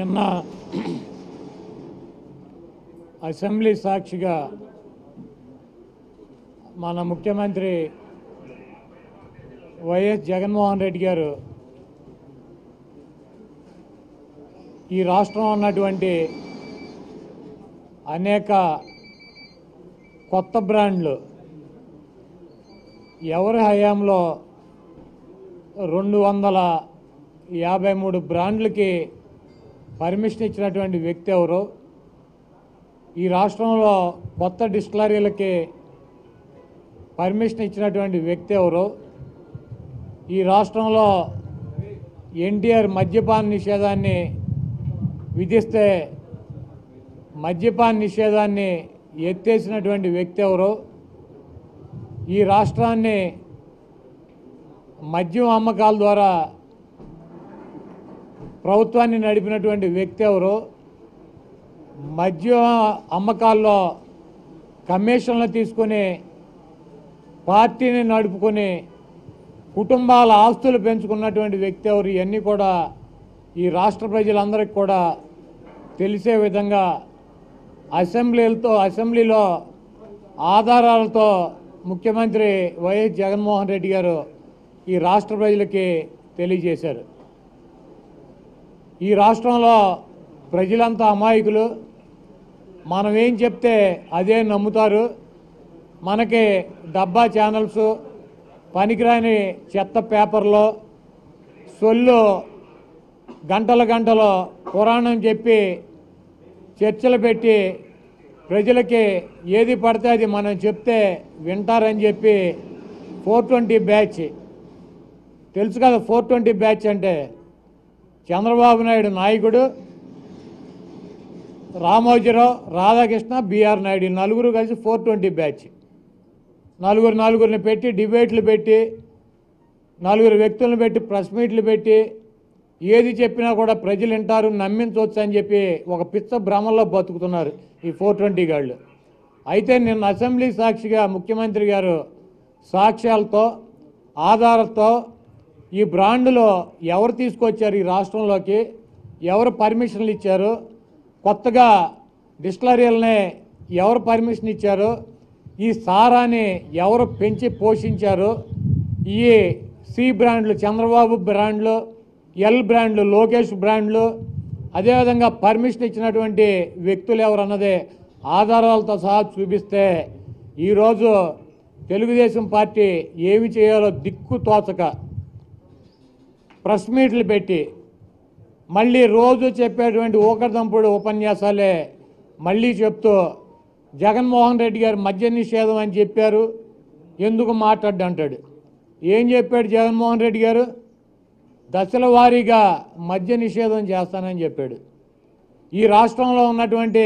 నిన్న అసెంబ్లీ సాక్షిగా మన ముఖ్యమంత్రి వైఎస్ జగన్మోహన్ రెడ్డి గారు ఈ రాష్ట్రం ఉన్నటువంటి అనేక కొత్త బ్రాండ్లు ఎవరి హయాంలో రెండు వందల యాభై మూడు బ్రాండ్లకి పర్మిషన్ ఇచ్చినటువంటి వ్యక్తి ఎవరు ఈ రాష్ట్రంలో కొత్త డిస్టిలరీలకి పర్మిషన్ ఇచ్చినటువంటి వ్యక్తి ఎవరు ఈ రాష్ట్రంలో ఎన్టీఆర్ మద్యపాన నిషేధాన్ని విధిస్తే మద్యపాన నిషేధాన్ని ఎత్తేసినటువంటి వ్యక్తి ఎవరు ఈ రాష్ట్రాన్ని మద్యం అమ్మకాల ద్వారా ప్రభుత్వాన్ని నడిపినటువంటి వ్యక్తి ఎవరు మద్యం అమ్మకాల్లో కమిషన్లు తీసుకొని పార్టీని నడుపుకొని కుటుంబాల ఆస్తులు పెంచుకున్నటువంటి వ్యక్తి ఎవరు ఇవన్నీ కూడా ఈ రాష్ట్ర ప్రజలందరికీ కూడా తెలిసే విధంగా అసెంబ్లీలతో అసెంబ్లీలో ఆధారాలతో ముఖ్యమంత్రి వైఎస్ జగన్మోహన్ రెడ్డి గారు ఈ రాష్ట్ర ప్రజలకి తెలియజేశారు ఈ రాష్ట్రంలో ప్రజలంతా అమాయకులు మనం ఏం చెప్తే అదే నమ్ముతారు మనకి డబ్బా ఛానల్స్ పనికిరాని చెత్త పేపర్లో సొల్లు గంటల గంటలో పురాణం చెప్పి చర్చలు పెట్టి ప్రజలకి ఏది పడితే అది మనం చెప్తే వింటారని చెప్పి ఫోర్ ట్వంటీ బ్యాచ్ తెలుసు కదా ఫోర్ ట్వంటీ బ్యాచ్ అంటే చంద్రబాబు నాయుడు నాయకుడు రామోజీరావు రాధాకృష్ణ బీఆర్ నాయుడు ఈ నలుగురు కలిసి ఫోర్ ట్వంటీ బ్యాచ్ నలుగురు నలుగురిని పెట్టి డిబేట్లు పెట్టి నలుగురు వ్యక్తులను పెట్టి ప్రెస్ మీట్లు పెట్టి ఏది చెప్పినా కూడా ప్రజలు వింటారు నమ్మించవచ్చు అని చెప్పి ఒక పిచ్చ భ్రమల్లో బతుకుతున్నారు ఈ ఫోర్ ట్వంటీ గాళ్ళు అయితే నిన్న అసెంబ్లీ సాక్షిగా ముఖ్యమంత్రి గారు సాక్ష్యాలతో ఆధారాలతో ఈ బ్రాండ్లో ఎవరు తీసుకొచ్చారు ఈ రాష్ట్రంలోకి ఎవరు పర్మిషన్లు ఇచ్చారు కొత్తగా డిస్టిలరీలనే ఎవరు పర్మిషన్ ఇచ్చారు ఈ సారాన్ని ఎవరు పెంచి పోషించారు ఈ సి బ్రాండ్లు చంద్రబాబు బ్రాండ్లు ఎల్ బ్రాండ్లు లోకేష్ బ్రాండ్లు అదేవిధంగా పర్మిషన్ ఇచ్చినటువంటి వ్యక్తులు ఎవరన్నదే ఆధారాలతో సహా చూపిస్తే ఈరోజు తెలుగుదేశం పార్టీ ఏమి చేయాలో దిక్కు తోచక ప్రెస్ మీట్లు పెట్టి మళ్ళీ రోజు చెప్పేటువంటి ఊకదంపుడు ఉపన్యాసాలే మళ్ళీ చెప్తూ జగన్మోహన్ రెడ్డి గారు మద్య నిషేధం అని చెప్పారు ఎందుకు మాట్లాడ్డు అంటాడు ఏం చెప్పాడు జగన్మోహన్ రెడ్డి గారు దశల వారీగా మద్య నిషేధం చేస్తానని చెప్పాడు ఈ రాష్ట్రంలో ఉన్నటువంటి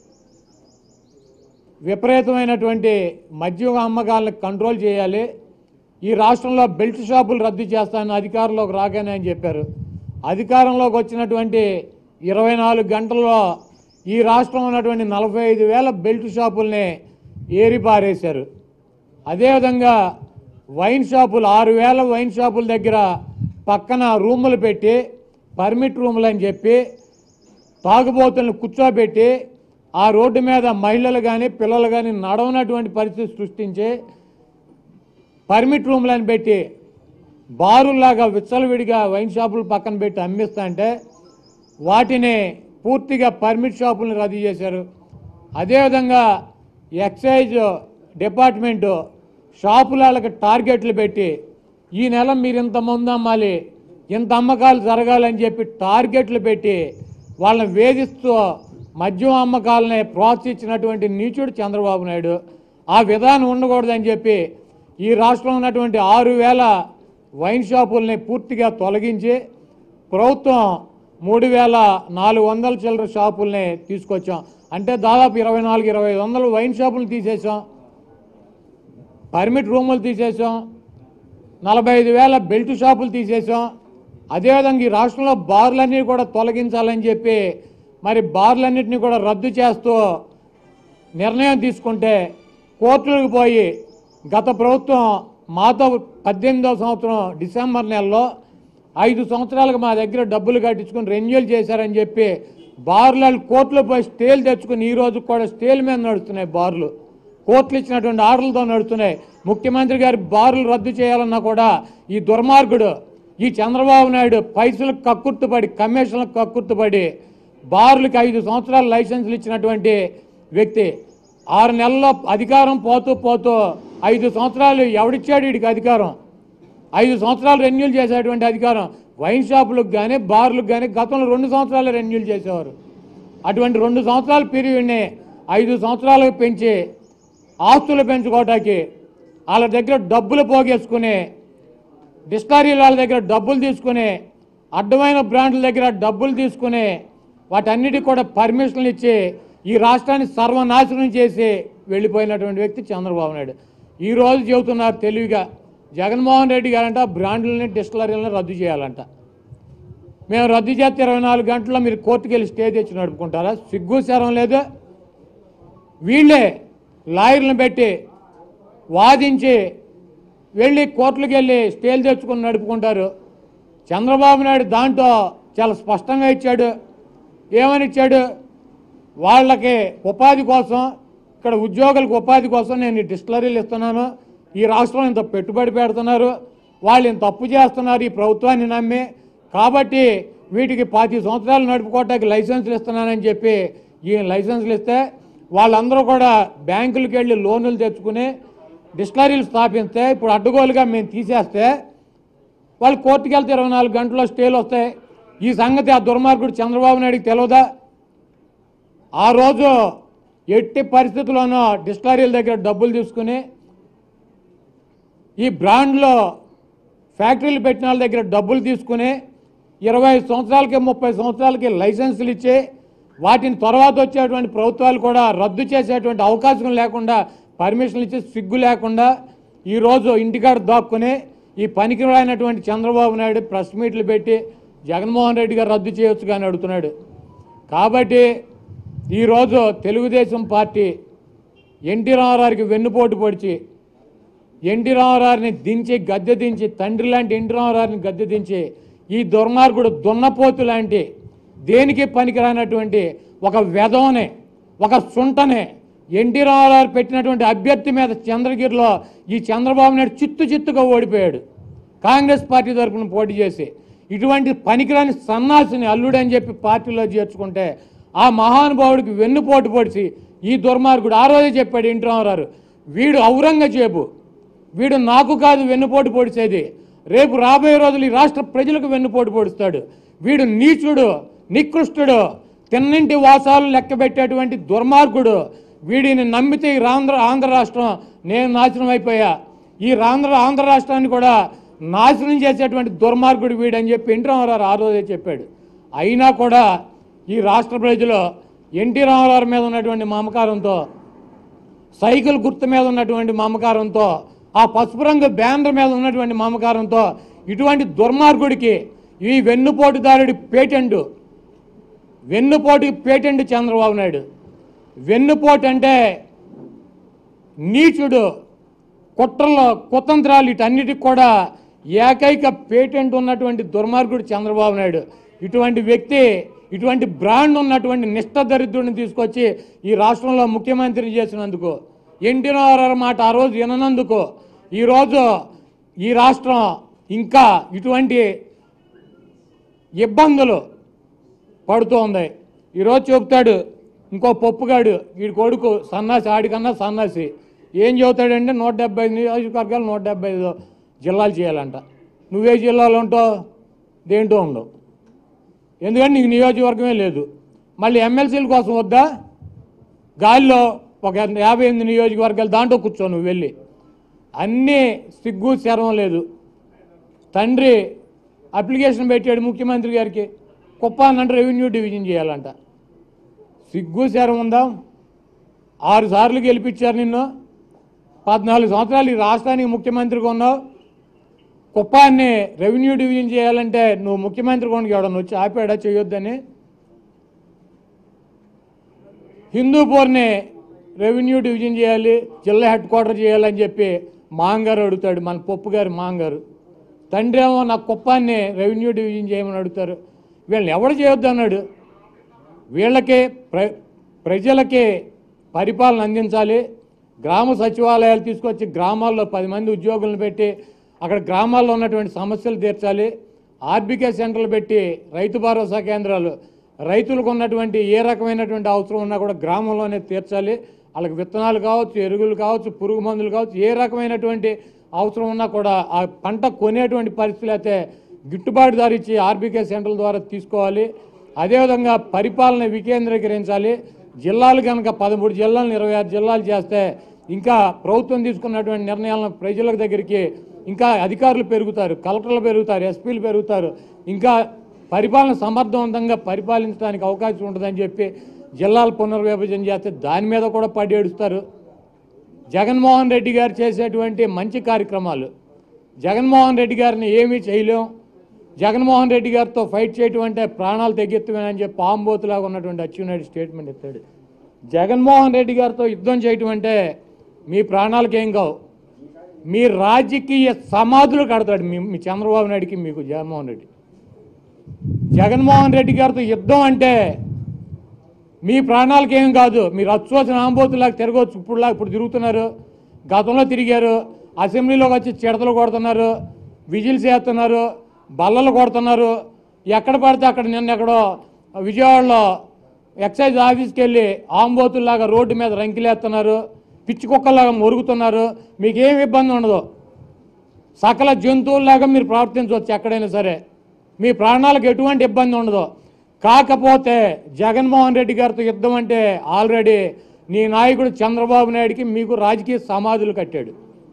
విపరీతమైనటువంటి మద్యం అమ్మకాలను కంట్రోల్ చేయాలి ఈ రాష్ట్రంలో బెల్ట్ షాపులు రద్దు చేస్తానని అధికారంలోకి రాగానే అని చెప్పారు అధికారంలోకి వచ్చినటువంటి ఇరవై నాలుగు గంటల్లో ఈ రాష్ట్రంలో ఉన్నటువంటి నలభై ఐదు వేల బెల్ట్ షాపుల్ని ఏరిపారేశారు అదేవిధంగా వైన్ షాపులు ఆరు వేల వైన్ షాపుల దగ్గర పక్కన రూములు పెట్టి పర్మిట్ రూములు అని చెప్పి తాగుబోతులను కూర్చోబెట్టి ఆ రోడ్డు మీద మహిళలు కానీ పిల్లలు కానీ నడవనటువంటి పరిస్థితి సృష్టించి పర్మిట్ రూములను పెట్టి బారుల్లాగా విచ్చలవిడిగా వైన్ షాపులు పక్కన పెట్టి అమ్మిస్తా అంటే వాటిని పూర్తిగా పర్మిట్ షాపులను రద్దు చేశారు అదేవిధంగా ఎక్సైజ్ డిపార్ట్మెంటు షాపులకు టార్గెట్లు పెట్టి ఈ నెల మీరు ఇంత మంది అమ్మాలి ఇంత అమ్మకాలు జరగాలని చెప్పి టార్గెట్లు పెట్టి వాళ్ళని వేధిస్తూ మద్యం అమ్మకాలని ప్రోత్సహించినటువంటి నీచుడు చంద్రబాబు నాయుడు ఆ విధానం ఉండకూడదని చెప్పి ఈ రాష్ట్రంలో ఉన్నటువంటి ఆరు వేల వైన్ షాపుల్ని పూర్తిగా తొలగించి ప్రభుత్వం మూడు వేల నాలుగు వందల చిల్లర షాపుల్ని తీసుకొచ్చాం అంటే దాదాపు ఇరవై నాలుగు ఇరవై ఐదు వందల వైన్ షాపులు తీసేసాం పర్మిట్ రూములు తీసేసాం నలభై ఐదు వేల బెల్ట్ షాపులు తీసేసాం అదేవిధంగా ఈ రాష్ట్రంలో బార్లన్నీ కూడా తొలగించాలని చెప్పి మరి బార్లన్నింటినీ కూడా రద్దు చేస్తూ నిర్ణయం తీసుకుంటే కోర్టులకు పోయి గత ప్రభుత్వం మాతో పద్దెనిమిదవ సంవత్సరం డిసెంబర్ నెలలో ఐదు సంవత్సరాలకు మా దగ్గర డబ్బులు కట్టించుకుని రెన్యూల్ చేశారని చెప్పి బార్లు వాళ్ళు కోర్టులో పోయి స్టేలు తెచ్చుకుని ఈ రోజు కూడా స్టేల్ మీద నడుస్తున్నాయి బార్లు కోర్టులు ఇచ్చినటువంటి ఆర్డర్లతో నడుస్తున్నాయి ముఖ్యమంత్రి గారి బార్లు రద్దు చేయాలన్నా కూడా ఈ దుర్మార్గుడు ఈ చంద్రబాబు నాయుడు పైసలకు కక్కుర్తుపడి కమిషన్లకు కక్కుర్తుపడి బార్లకు ఐదు సంవత్సరాలు లైసెన్సులు ఇచ్చినటువంటి వ్యక్తి ఆరు నెలల్లో అధికారం పోతూ పోతూ ఐదు సంవత్సరాలు ఎవడిచ్చాడు వీడికి అధికారం ఐదు సంవత్సరాలు రెన్యూల్ చేసేటువంటి అధికారం వైన్ షాపులకు కానీ బార్లకు కానీ గతంలో రెండు సంవత్సరాలు రెన్యూల్ చేసేవారు అటువంటి రెండు సంవత్సరాల పీరియడ్ని ఐదు సంవత్సరాలకు పెంచి ఆస్తులు పెంచుకోవటానికి వాళ్ళ దగ్గర డబ్బులు పోగేసుకుని డిస్టరీల వాళ్ళ దగ్గర డబ్బులు తీసుకుని అడ్డమైన బ్రాండ్ల దగ్గర డబ్బులు తీసుకుని వాటన్నిటికి కూడా పర్మిషన్లు ఇచ్చి ఈ రాష్ట్రాన్ని సర్వనాశనం చేసి వెళ్ళిపోయినటువంటి వ్యక్తి చంద్రబాబు నాయుడు ఈ రోజు చెబుతున్నారు తెలివిగా జగన్మోహన్ రెడ్డి గారంట బ్రాండ్లని డిస్టలరీలను రద్దు చేయాలంట మేము రద్దు చేస్తే ఇరవై నాలుగు గంటల్లో మీరు కోర్టుకు వెళ్ళి స్టే తెచ్చి నడుపుకుంటారా సిగ్గు శరం లేదు వీళ్ళే లాయర్లను పెట్టి వాదించి వెళ్ళి కోర్టులకు వెళ్ళి స్టేలు తెచ్చుకొని నడుపుకుంటారు చంద్రబాబు నాయుడు దాంట్లో చాలా స్పష్టంగా ఇచ్చాడు ఏమని ఇచ్చాడు వాళ్ళకి ఉపాధి కోసం ఇక్కడ ఉద్యోగులకు ఉపాధి కోసం నేను ఈ డిస్టిలరీలు ఇస్తున్నాను ఈ రాష్ట్రంలో ఇంత పెట్టుబడి పెడుతున్నారు వాళ్ళు ఇంత తప్పు చేస్తున్నారు ఈ ప్రభుత్వాన్ని నమ్మి కాబట్టి వీటికి పాతి సంవత్సరాలు నడుపుకోవటానికి లైసెన్సులు ఇస్తున్నానని చెప్పి ఈ లైసెన్సులు ఇస్తే వాళ్ళందరూ కూడా బ్యాంకులకు వెళ్ళి లోన్లు తెచ్చుకుని డిస్టిలరీలు స్థాపిస్తే ఇప్పుడు అడ్డగోలుగా మేము తీసేస్తే వాళ్ళు కోర్టుకి వెళ్తే ఇరవై నాలుగు గంటల్లో స్టేలు వస్తాయి ఈ సంగతి ఆ దుర్మార్గుడు చంద్రబాబు నాయుడికి తెలియదా ఆ రోజు ఎట్టి పరిస్థితుల్లోనూ డిస్టలరీల దగ్గర డబ్బులు తీసుకుని ఈ బ్రాండ్లో ఫ్యాక్టరీలు పెట్టిన వాళ్ళ దగ్గర డబ్బులు తీసుకుని ఇరవై సంవత్సరాలకి ముప్పై సంవత్సరాలకి లైసెన్సులు ఇచ్చి వాటిని తర్వాత వచ్చేటువంటి ప్రభుత్వాలు కూడా రద్దు చేసేటువంటి అవకాశం లేకుండా పర్మిషన్లు ఇచ్చి సిగ్గు లేకుండా ఈరోజు ఇంటికాడ దాక్కుని ఈ పనికిరానటువంటి చంద్రబాబు నాయుడు ప్రెస్ మీట్లు పెట్టి జగన్మోహన్ రెడ్డి గారు రద్దు చేయొచ్చు కానీ అడుగుతున్నాడు కాబట్టి ఈరోజు తెలుగుదేశం పార్టీ ఎన్టీ రామారావుకి వెన్నుపోటు పొడిచి ఎన్టీ రామారావుని దించి గద్దె దించి తండ్రి లాంటి ఎన్టీ రామారావుని గద్దె దించి ఈ దుర్మార్గుడు దున్నపోతు లాంటి దేనికి పనికిరానటువంటి ఒక వెధవనే ఒక సుంటనే ఎన్టీ రామారావు పెట్టినటువంటి అభ్యర్థి మీద చంద్రగిరిలో ఈ చంద్రబాబు నాయుడు చిత్తు చిత్తుగా ఓడిపోయాడు కాంగ్రెస్ పార్టీ తరఫున పోటీ చేసి ఇటువంటి పనికిరాని సన్నాసిని అల్లుడని చెప్పి పార్టీలో చేర్చుకుంటే ఆ మహానుభావుడికి వెన్నుపోటు పొడిచి ఈ దుర్మార్గుడు ఆ రోజే చెప్పాడు ఎన్టీ రామారావు వీడు ఔరంగజేబు వీడు నాకు కాదు వెన్నుపోటు పొడిచేది రేపు రాబోయే రోజులు ఈ రాష్ట్ర ప్రజలకు వెన్నుపోటు పొడుస్తాడు వీడు నీచుడు నికృష్టుడు తిన్నింటి వాసాలు లెక్క పెట్టేటువంటి దుర్మార్గుడు వీడిని నమ్మితే ఈ ఆంధ్ర ఆంధ్ర రాష్ట్రం నేను నాశనం అయిపోయా ఈ ఆంధ్ర ఆంధ్ర రాష్ట్రాన్ని కూడా నాశనం చేసేటువంటి దుర్మార్గుడు వీడని చెప్పి ఎన్టీ రామారావు ఆ రోజే చెప్పాడు అయినా కూడా ఈ రాష్ట్ర ప్రజలు ఎన్టీ రామారావు మీద ఉన్నటువంటి మమకారంతో సైకిల్ గుర్తు మీద ఉన్నటువంటి మమకారంతో ఆ పసుపు రంగు బ్యానర్ మీద ఉన్నటువంటి మమకారంతో ఇటువంటి దుర్మార్గుడికి ఈ వెన్నుపోటుదారుడి పేటెంట్ వెన్నుపోటుకి పేటెంట్ చంద్రబాబు నాయుడు వెన్నుపోటు అంటే నీచుడు కుట్రలో కుతంత్రాలు వీటన్నిటికి కూడా ఏకైక పేటెంట్ ఉన్నటువంటి దుర్మార్గుడు చంద్రబాబు నాయుడు ఇటువంటి వ్యక్తి ఇటువంటి బ్రాండ్ ఉన్నటువంటి నిష్ఠ దరిద్రుడిని తీసుకొచ్చి ఈ రాష్ట్రంలో ముఖ్యమంత్రిని చేసినందుకు ఎన్టీ రామారావు మాట ఆ రోజు విననందుకు ఈరోజు ఈ రాష్ట్రం ఇంకా ఇటువంటి ఇబ్బందులు పడుతూ ఉంది ఈరోజు చెబుతాడు ఇంకో పప్పుగాడు వీడి కొడుకు సన్నాసి ఆడికన్నా సన్నాసి ఏం చెబుతాడంటే నూట డెబ్బై ఐదు నియోజకవర్గాలు నూట డెబ్బై ఐదు జిల్లాలు చేయాలంట నువ్వే జిల్లాలో ఉంటావు దేంటో ఉండవు ఎందుకంటే నీకు నియోజకవర్గమే లేదు మళ్ళీ ఎమ్మెల్సీల కోసం వద్దా గాలిలో ఒక యాభై ఎనిమిది నియోజకవర్గాలు దాంట్లో కూర్చో నువ్వు వెళ్ళి అన్నీ సిగ్గు శరం లేదు తండ్రి అప్లికేషన్ పెట్టాడు ముఖ్యమంత్రి గారికి కుప్ప అంటే రెవెన్యూ డివిజన్ చేయాలంట సిగ్గు శరం ఉందా ఆరు సార్లు గెలిపించారు నిన్ను పద్నాలుగు సంవత్సరాలు ఈ రాష్ట్రానికి ముఖ్యమంత్రిగా ఉన్నావు కుప్పాన్ని రెవెన్యూ డివిజన్ చేయాలంటే నువ్వు ముఖ్యమంత్రి కొనుక ఎవడన్నా వచ్చి ఆపాడా చేయొద్దని హిందూపూర్ని రెవెన్యూ డివిజన్ చేయాలి జిల్లా హెడ్ క్వార్టర్ చేయాలని చెప్పి మాంగారు అడుగుతాడు మన పప్పు గారు మాంగారు తండ్రి ఏమో నా కుప్పాన్ని రెవెన్యూ డివిజన్ చేయమని అడుగుతారు వీళ్ళని ఎవడు చేయొద్దు అన్నాడు వీళ్ళకి ప్ర ప్రజలకి పరిపాలన అందించాలి గ్రామ సచివాలయాలు తీసుకొచ్చి గ్రామాల్లో పది మంది ఉద్యోగులను పెట్టి అక్కడ గ్రామాల్లో ఉన్నటువంటి సమస్యలు తీర్చాలి ఆర్బీకే సెంటర్లు పెట్టి రైతు భరోసా కేంద్రాలు రైతులకు ఉన్నటువంటి ఏ రకమైనటువంటి అవసరం ఉన్నా కూడా గ్రామంలోనే తీర్చాలి వాళ్ళకి విత్తనాలు కావచ్చు ఎరువులు కావచ్చు పురుగు మందులు కావచ్చు ఏ రకమైనటువంటి అవసరం ఉన్నా కూడా ఆ పంట కొనేటువంటి పరిస్థితులు అయితే గిట్టుబాటు ధర ఇచ్చి ఆర్బీకే సెంటర్ల ద్వారా తీసుకోవాలి అదేవిధంగా పరిపాలన వికేంద్రీకరించాలి జిల్లాలు కనుక పదమూడు జిల్లాలను ఇరవై ఆరు జిల్లాలు చేస్తే ఇంకా ప్రభుత్వం తీసుకున్నటువంటి నిర్ణయాలను ప్రజల దగ్గరికి ఇంకా అధికారులు పెరుగుతారు కలెక్టర్లు పెరుగుతారు ఎస్పీలు పెరుగుతారు ఇంకా పరిపాలన సమర్థవంతంగా పరిపాలించడానికి అవకాశం ఉంటుందని చెప్పి జిల్లాల పునర్విభజన చేస్తే దాని మీద కూడా పడి ఏడుస్తారు జగన్మోహన్ రెడ్డి గారు చేసేటువంటి మంచి కార్యక్రమాలు జగన్మోహన్ రెడ్డి గారిని ఏమీ చేయలేం జగన్మోహన్ రెడ్డి గారితో ఫైట్ చేయటం అంటే ప్రాణాలు తెగిత్తమని చెప్పి ఆంబోతులాగా ఉన్నటువంటి అచ్చెన్నాయుడు స్టేట్మెంట్ ఇస్తాడు జగన్మోహన్ రెడ్డి గారితో యుద్ధం చేయటం అంటే మీ ప్రాణాలకు ఏం కావు మీ రాజకీయ సమాధులు కడతాడు మీ మీ చంద్రబాబు నాయుడికి మీకు జగన్మోహన్ రెడ్డి జగన్మోహన్ రెడ్డి గారితో యుద్ధం అంటే మీ ప్రాణాలకు ఏం కాదు మీరు అచ్చోసిన ఆంబోతులాగా తిరగవచ్చు ఇప్పుడులా ఇప్పుడు తిరుగుతున్నారు గతంలో తిరిగారు అసెంబ్లీలోకి వచ్చి చిడతలు కొడుతున్నారు విజిల్స్ వేస్తున్నారు బల్లలు కొడుతున్నారు ఎక్కడ పడితే అక్కడ నిన్న ఎక్కడో విజయవాడలో ఎక్సైజ్ ఆఫీస్కి వెళ్ళి ఆంబోతుల్లాగా రోడ్డు మీద రంకిలేస్తున్నారు పిచ్చి కుక్కలాగా మొరుగుతున్నారు మీకేం ఇబ్బంది ఉండదు సకల జంతువుల్లాగా మీరు ప్రవర్తించవచ్చు ఎక్కడైనా సరే మీ ప్రాణాలకు ఎటువంటి ఇబ్బంది ఉండదు కాకపోతే జగన్మోహన్ రెడ్డి గారితో యుద్ధం అంటే ఆల్రెడీ నీ నాయకుడు చంద్రబాబు నాయుడికి మీకు రాజకీయ సమాధులు కట్టాడు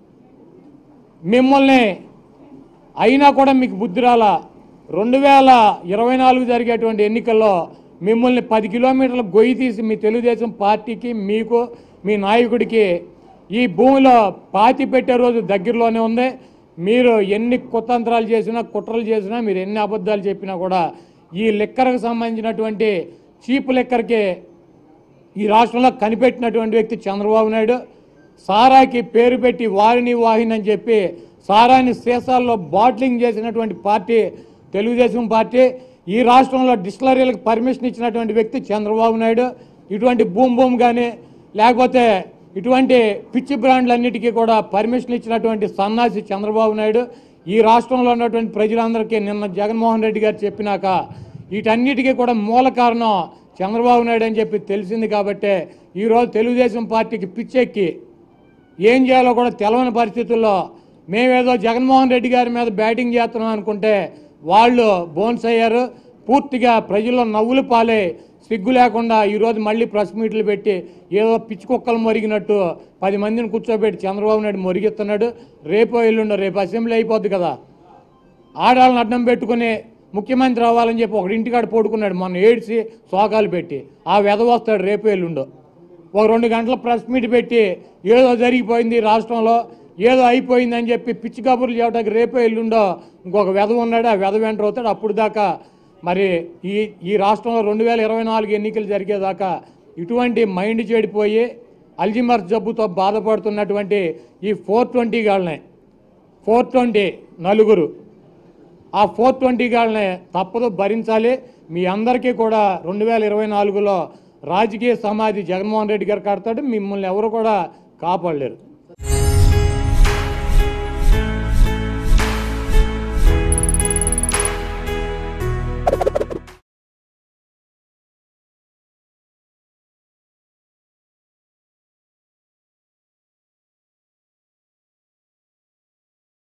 మిమ్మల్ని అయినా కూడా మీకు బుద్ధి రాలా రెండు వేల ఇరవై నాలుగు జరిగేటువంటి ఎన్నికల్లో మిమ్మల్ని పది కిలోమీటర్ల గొయ్యి తీసి మీ తెలుగుదేశం పార్టీకి మీకు మీ నాయకుడికి ఈ భూమిలో పాతి పెట్టే రోజు దగ్గరలోనే ఉంది మీరు ఎన్ని కుతంత్రాలు చేసినా కుట్రలు చేసినా మీరు ఎన్ని అబద్ధాలు చెప్పినా కూడా ఈ లిక్కర్కి సంబంధించినటువంటి చీప్ లిక్కర్కి ఈ రాష్ట్రంలో కనిపెట్టినటువంటి వ్యక్తి చంద్రబాబు నాయుడు సారాకి పేరు పెట్టి వారిని వాహిని అని చెప్పి సారాని సీసాల్లో బాట్లింగ్ చేసినటువంటి పార్టీ తెలుగుదేశం పార్టీ ఈ రాష్ట్రంలో డిస్టిలరీలకు పర్మిషన్ ఇచ్చినటువంటి వ్యక్తి చంద్రబాబు నాయుడు ఇటువంటి బూమ్ బూమ్ కానీ లేకపోతే ఇటువంటి పిచ్చి బ్రాండ్లన్నిటికీ కూడా పర్మిషన్ ఇచ్చినటువంటి సన్నాసి చంద్రబాబు నాయుడు ఈ రాష్ట్రంలో ఉన్నటువంటి ప్రజలందరికీ నిన్న జగన్మోహన్ రెడ్డి గారు చెప్పినాక వీటన్నిటికీ కూడా మూల కారణం చంద్రబాబు నాయుడు అని చెప్పి తెలిసింది కాబట్టే ఈరోజు తెలుగుదేశం పార్టీకి పిచ్చెక్కి ఏం చేయాలో కూడా తెలవని పరిస్థితుల్లో మేమేదో జగన్మోహన్ రెడ్డి గారి మీద బ్యాటింగ్ చేస్తున్నాం అనుకుంటే వాళ్ళు బోన్స్ అయ్యారు పూర్తిగా ప్రజల్లో నవ్వులు పాలే సిగ్గు లేకుండా ఈరోజు మళ్ళీ ప్రెస్ మీట్లు పెట్టి ఏదో పిచ్చి కుక్కలు మొరిగినట్టు పది మందిని కూర్చోబెట్టి చంద్రబాబు నాయుడు మొరిగిస్తున్నాడు రేపో ఎల్లుండో రేపు అసెంబ్లీ అయిపోద్ది కదా ఆడాళ్ళని అడ్డం పెట్టుకుని ముఖ్యమంత్రి అవ్వాలని చెప్పి ఒకటి ఇంటికాడ పడుకున్నాడు మొన్న ఏడ్చి శోకాలు పెట్టి ఆ వెధ వస్తాడు రేపు ఎల్లుండో ఒక రెండు గంటల ప్రెస్ మీట్ పెట్టి ఏదో జరిగిపోయింది ఈ రాష్ట్రంలో ఏదో అయిపోయింది అని చెప్పి పిచ్చి కబుర్లు చేయడానికి రేపే ఎల్లుండో ఇంకొక వెధ ఉన్నాడు ఆ వెధ వెంటర్ అవుతాడు అప్పుడు దాకా మరి ఈ ఈ రాష్ట్రంలో రెండు వేల ఇరవై నాలుగు ఎన్నికలు జరిగేదాకా ఇటువంటి మైండ్ చెడిపోయి అల్జిమర్స్ జబ్బుతో బాధపడుతున్నటువంటి ఈ ఫోర్ ట్వంటీ గాళ్ళని ఫోర్ ట్వంటీ నలుగురు ఆ ఫోర్ ట్వంటీ గాళ్ళని తప్పదు భరించాలి మీ అందరికీ కూడా రెండు వేల ఇరవై నాలుగులో రాజకీయ సమాధి జగన్మోహన్ రెడ్డి గారు కడతాడు మిమ్మల్ని ఎవరు కూడా కాపాడలేరు